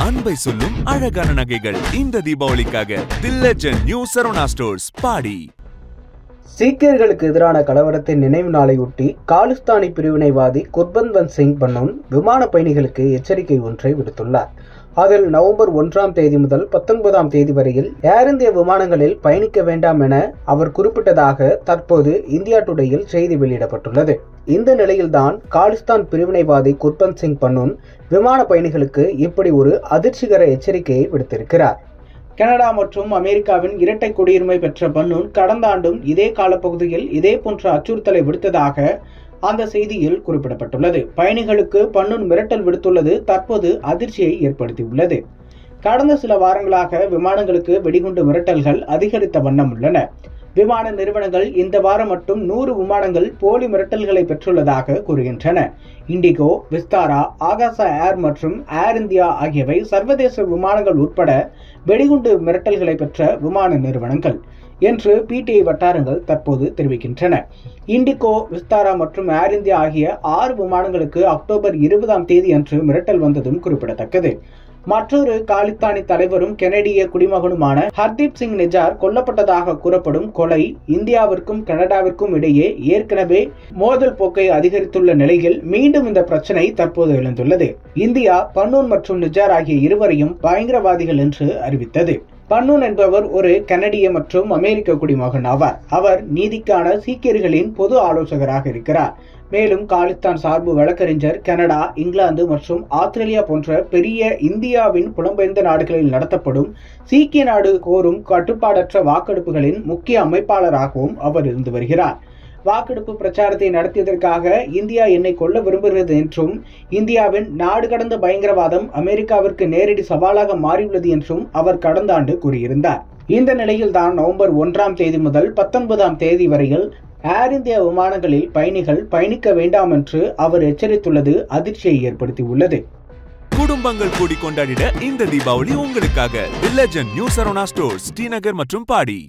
அன்பை சொல்லும் அழகான நகைகள் இந்த தீபாவளிக்காக the legend new Saravana stores Padi சீக்கியர்களுக்கு எதிரான கலவரத்தின் நினைவு நாளையொட்டி காலிஸ்தானி பிரிவினைவாதி குர்பந்த்வந்த் சிங் பன்னோன் விமான பயணிகளுக்கு எச்சரிக்கை ஒன்றை விடுத்துள்ளார் அதில் நவம்பர் ஒன்றாம் தேதி முதல் பத்தொன்பதாம் தேதி வரையில் ஏர் இந்திய விமானங்களில் பயணிக்க வேண்டாம் என அவர் குறிப்பிட்டதாக தற்போது இந்தியா டுடேயில் செய்தி வெளியிடப்பட்டுள்ளது இந்த நிலையில்தான் காலிஸ்தான் பிரிவினைவாதி குர்பந்த் சிங் பன்னோன் விமான பயணிகளுக்கு இப்படி ஒரு அதிர்ச்சிகர எச்சரிக்கையை விடுத்திருக்கிறார் கனடா மற்றும் அமெரிக்காவின் இரட்டை குடியுரிமை பெற்ற பன்னூன் கடந்த ஆண்டும் இதே காலப்பகுதியில் இதே போன்ற அச்சுறுத்தலை விடுத்ததாக அந்த செய்தியில் குறிப்பிடப்பட்டுள்ளது பயணிகளுக்கு பன்னூன் மிரட்டல் விடுத்துள்ளது தற்போது அதிர்ச்சியை ஏற்படுத்தியுள்ளது கடந்த சில வாரங்களாக விமானங்களுக்கு வெடிகுண்டு மிரட்டல்கள் அதிகரித்த வண்ணம் உள்ளன விமான நிறுவனங்கள் இந்த வாரம் மட்டும் நூறு விமானங்கள் போலி மிரட்டல்களை பெற்றுள்ளதாக கூறுகின்றன இண்டிகோ விஸ்தாரா ஆகாசா ஏர் மற்றும் ஏர் இந்தியா ஆகியவை சர்வதேச விமானங்கள் உட்பட வெடிகுண்டு மிரட்டல்களை பெற்ற விமான நிறுவனங்கள் என்று பிடிஐ வட்டாரங்கள் தற்போது தெரிவிக்கின்றன இண்டிகோ விஸ்தாரா மற்றும் ஏர் இந்தியா ஆகிய ஆறு விமானங்களுக்கு அக்டோபர் இருபதாம் தேதி அன்று மிரட்டல் வந்ததும் குறிப்பிடத்தக்கது மற்றொரு காலிஸ்தானி தலைவரும் கெனடிய குடிமகனுமான ஹர்தீப் சிங் நிஜார் கொல்லப்பட்டதாக கூறப்படும் கொலை இந்தியாவிற்கும் கனடாவிற்கும் இடையே ஏற்கனவே மோதல் போக்கை அதிகரித்துள்ள நிலையில் மீண்டும் இந்த பிரச்சனை தற்போது எழுந்துள்ளது இந்தியா பன்னூன் மற்றும் நிஜார் ஆகிய இருவரையும் பயங்கரவாதிகள் என்று அறிவித்தது பன்னூன் என்பவர் ஒரு கனடிய மற்றும் அமெரிக்க குடிமகன் ஆவார் அவர் நீதிக்கான சீக்கியர்களின் பொது ஆலோசகராக இருக்கிறார் மேலும் காலிஸ்தான் சார்பு வழக்கறிஞர் கனடா இங்கிலாந்து மற்றும் ஆஸ்திரேலியா போன்ற பெரிய இந்தியாவின் புலம்பெயர்ந்த நாடுகளில் நடத்தப்படும் சீக்கிய நாடு கோரும் கட்டுப்பாடற்ற வாக்கெடுப்புகளின் முக்கிய அமைப்பாளராகவும் அவர் இருந்து வருகிறார் வாக்கெடுப்பு பிரச்சாரத்தை நடத்தியதற்காக இந்தியா என்னை கொல்ல விரும்புகிறது என்றும் இந்தியாவின் நாடு கடந்த பயங்கரவாதம் அமெரிக்காவிற்கு நேரடி சவாலாக மாறியுள்ளது என்றும் அவர் கடந்த ஆண்டு கூறியிருந்தார் இந்த நிலையில்தான் நவம்பர் ஒன்றாம் தேதி முதல் பத்தொன்பதாம் தேதி வரையில் ஏர் இந்தியா விமானங்களில் பயணிகள் பயணிக்க வேண்டாம் என்று அவர் எச்சரித்துள்ளது அதிர்ச்சியை ஏற்படுத்தியுள்ளது குடும்பங்கள் கூடி கொண்டாடிட இந்த தீபாவளி உங்களுக்காக the legend new Saravana stores Srinagar மற்றும் பாடி